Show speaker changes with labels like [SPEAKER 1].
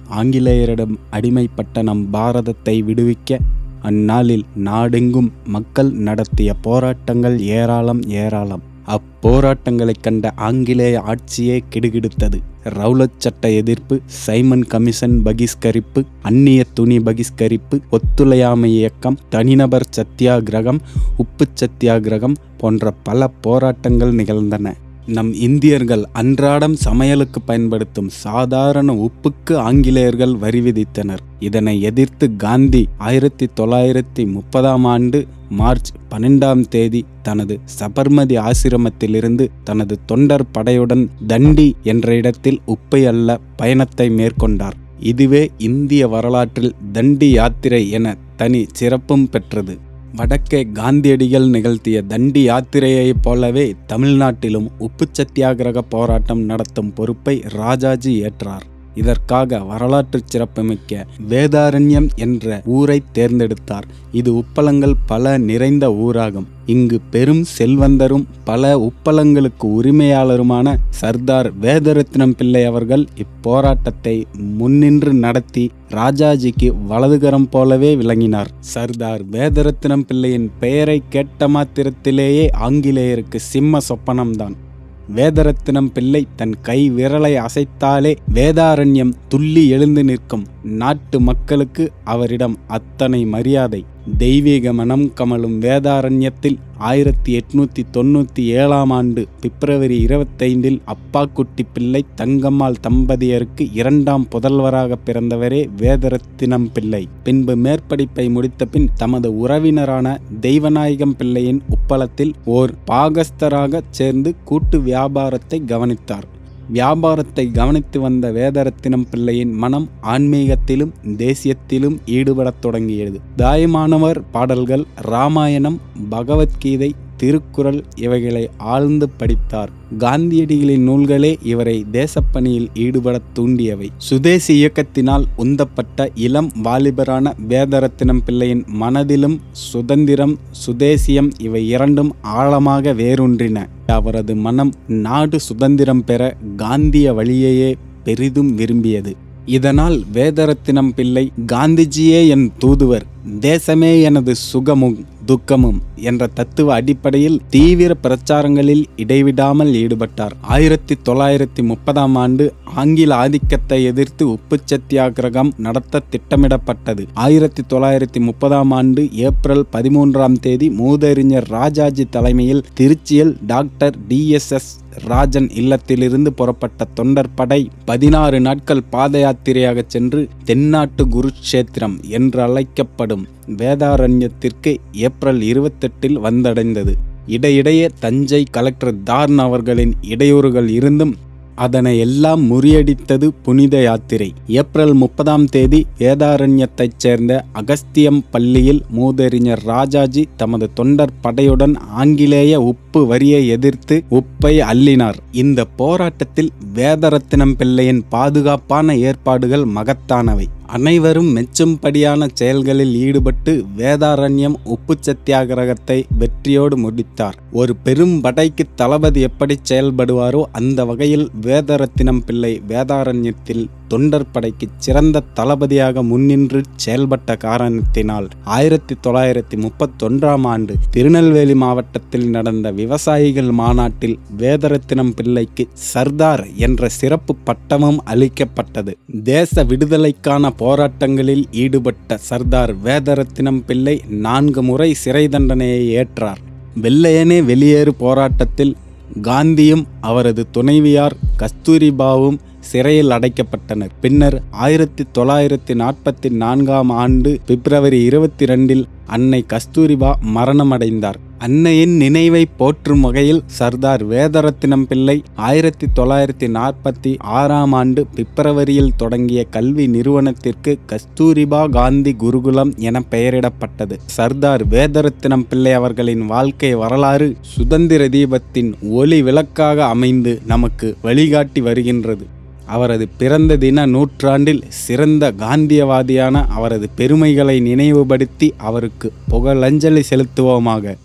[SPEAKER 1] ஆங்கிலேயரிடம் அடிமைப்பட்ட நம் பாரதத்தை விடுவிக்க அந்நாளில் நாடெங்கும் மக்கள் நடத்திய போராட்டங்கள் ஏராளம் ஏராளம் அப்போராட்டங்களைக் கண்ட ஆங்கிலேய ஆட்சியே கிடுகிடுத்தது ரவுலட் சட்ட எதிர்ப்பு சைமன் கமிஷன் பகிஷ்கரிப்பு அந்நிய துணி பகிஷ்கரிப்பு ஒத்துழையாமை இயக்கம் தனிநபர் சத்தியாகிரகம் உப்பு சத்தியாகிரகம் போன்ற பல போராட்டங்கள் நிகழ்ந்தன நம் இந்தியர்கள் அன்றாடம் சமையலுக்கு பயன்படுத்தும் சாதாரண உப்புக்கு ஆங்கிலேயர்கள் வரி விதித்தனர் இதனை எதிர்த்து காந்தி ஆயிரத்தி தொள்ளாயிரத்தி முப்பதாம் ஆண்டு மார்ச் பன்னெண்டாம் தேதி தனது சபர்மதி ஆசிரமத்திலிருந்து தனது தொண்டர் படையுடன் தண்டி என்ற இடத்தில் உப்பை அல்ல பயணத்தை மேற்கொண்டார் இதுவே இந்திய வரலாற்றில் தண்டி யாத்திரை என தனி சிறப்பும் பெற்றது வடக்கே காந்தியடிகள் நிகழ்த்திய தண்டி யாத்திரையைப் போலவே தமிழ்நாட்டிலும் உப்பு சத்தியாகிரக போராட்டம் நடத்தும் பொறுப்பை ராஜாஜி ஏற்றார் இதற்காக வரலாற்று சிறப்புமிக்க வேதாரண்யம் என்ற ஊரை தேர்ந்தெடுத்தார் இது உப்பளங்கள் பல நிறைந்த ஊராகும் இங்கு பெரும் செல்வந்தரும் பல உப்பளங்களுக்கு உரிமையாளருமான சர்தார் வேதரத்னம் பிள்ளை அவர்கள் இப்போராட்டத்தை முன்னின்று நடத்தி ராஜாஜிக்கு வலதுகரம் போலவே விளங்கினார் சர்தார் வேதரத்னம் பிள்ளையின் பெயரை கேட்ட மாத்திரத்திலேயே ஆங்கிலேயருக்கு சிம்ம சொப்பனம்தான் வேதரத்தினம் பிள்ளை தன் கை விரலை அசைத்தாலே வேதாரண்யம் துள்ளி எழுந்து நிற்கும் நாட்டு மக்களுக்கு அவரிடம் அத்தனை மரியாதை தெய்வீக மனம் கமலும் வேதாரண்யத்தில் ஆயிரத்தி எட்நூத்தி தொண்ணூத்தி ஏழாம் ஆண்டு பிப்ரவரி இருபத்தைந்தில் அப்பாக்குட்டி பிள்ளை தங்கம்மாள் தம்பதியருக்கு இரண்டாம் புதல்வராக பிறந்தவரே வேதரத்தினம் பிள்ளை பின்பு மேற்படிப்பை முடித்த பின் தமது உறவினரான தெய்வநாயகம் பிள்ளையின் உப்பளத்தில் ஓர் பாகஸ்தராகச் சேர்ந்து கூட்டு வியாபாரத்தை கவனித்தார் வியாபாரத்தை கவனித்து வந்த வேதரத்தினம் பிள்ளையின் மனம் ஆன்மீகத்திலும் தேசியத்திலும் ஈடுபடத் தொடங்கியது தாயமானவர் பாடல்கள் ராமாயணம் பகவத்கீதை திருக்குறள் இவைகளை ஆழ்ந்து படித்தார் காந்தியடிகளின் நூல்களே இவரை தேசப்பணியில் ஈடுபடத் தூண்டியவை சுதேசி இயக்கத்தினால் உந்தப்பட்ட இளம் வாலிபரான வேதரத்தினம் பிள்ளையின் மனதிலும் சுதந்திரம் சுதேசியம் இவை இரண்டும் ஆழமாக வேரூன்றின அவரது மனம் நாடு சுதந்திரம் பெற காந்திய வழியையே பெரிதும் விரும்பியது இதனால் வேதரத்தினம் பிள்ளை காந்திஜியே என் தூதுவர் தேசமே எனது சுகமும் துக்கமும் என்ற தத்துவ அடிப்படையில் தீவிர பிரச்சாரங்களில் இடைவிடாமல் ஈடுபட்டார் ஆயிரத்தி தொள்ளாயிரத்தி முப்பதாம் ஆண்டு ஆங்கில ஆதிக்கத்தை எதிர்த்து உப்பு சத்தியாகிரகம் நடத்த திட்டமிடப்பட்டது ஆயிரத்தி தொள்ளாயிரத்தி முப்பதாம் ஆண்டு ஏப்ரல் பதிமூன்றாம் தேதி மூதறிஞர் ராஜாஜி தலைமையில் திருச்சியில் டாக்டர் டிஎஸ்எஸ் ராஜன் இல்லத்திலிருந்து புறப்பட்ட தொண்டர் படை பதினாறு நாட்கள் பாத யாத்திரையாக சென்று தென்னாட்டு குருட்சேத்திரம் என்று அழைக்கப்படும் வேதாரண்யத்திற்கு ஏப்ரல் இருபத்தெட்டில் வந்தடைந்தது இடையிடையே தஞ்சை கலெக்டர் தார்ன் அவர்களின் இடையூறுகள் இருந்தும் அதனை எல்லாம் முறியடித்தது புனித யாத்திரை ஏப்ரல் முப்பதாம் தேதி வேதாரண்யத்தைச் சேர்ந்த அகஸ்தியம் பள்ளியில் மூதறிஞர் ராஜாஜி தமது தொண்டர் படையுடன் ஆங்கிலேய உப்பு வரியை எதிர்த்து உப்பை அள்ளினார் இந்த போராட்டத்தில் வேதரத்தினம் பிள்ளையின் பாதுகாப்பான ஏற்பாடுகள் மகத்தானவை அனைவரும் மெச்சும்படியான செயல்களில் ஈடுபட்டு வேதாரண்யம் உப்பு சத்தியாகிரகத்தை வெற்றியோடு முடித்தார் ஒரு பெரும் படைக்கு தளபதி எப்படி செயல்படுவாரோ அந்த வகையில் வேதரத்தினம் பிள்ளை வேதாரண்யத்தில் தொண்டர் படைக்கு சிறந்த தளபதியாக முன்னின்று செயல்பட்ட காரணத்தினால் ஆயிரத்தி தொள்ளாயிரத்தி முப்பத்தொன்றாம் ஆண்டு திருநெல்வேலி மாவட்டத்தில் நடந்த விவசாயிகள் மாநாட்டில் வேதரத்தினம் பிள்ளைக்கு சர்தார் என்ற சிறப்பு பட்டமும் அளிக்கப்பட்டது தேச விடுதலைக்கான போராட்டங்களில் ஈடுபட்ட சர்தார் வேதரத்தினம் பிள்ளை நான்கு முறை சிறை தண்டனையை ஏற்றார் வெள்ளையனே வெளியேறு போராட்டத்தில் காந்தியும் அவரது துணைவியார் கஸ்தூரிபாவும் சிறையில் அடைக்கப்பட்டனர் பின்னர் ஆயிரத்தி தொள்ளாயிரத்தி நாற்பத்தி நான்காம் ஆண்டு பிப்ரவரி இருபத்தி ரெண்டில் அன்னை கஸ்தூரிபா மரணமடைந்தார் அன்னையின் நினைவை போற்றும் வகையில் சர்தார் வேதரத்தினம் பிள்ளை ஆயிரத்தி தொள்ளாயிரத்தி நாற்பத்தி ஆறாம் ஆண்டு பிப்ரவரியில் தொடங்கிய கல்வி நிறுவனத்திற்கு கஸ்தூரிபா காந்தி குருகுலம் என பெயரிடப்பட்டது சர்தார் வேதரத்தினம் பிள்ளை அவர்களின் வாழ்க்கை வரலாறு சுதந்திர தீபத்தின் ஒளி விளக்காக அமைந்து நமக்கு வழிகாட்டி வருகின்றது அவரது பிறந்த தின நூற்றாண்டில் சிறந்த காந்தியவாதியான அவரது பெருமைகளை நினைவுபடுத்தி அவருக்கு புகழஞ்சலி செலுத்துவோமாக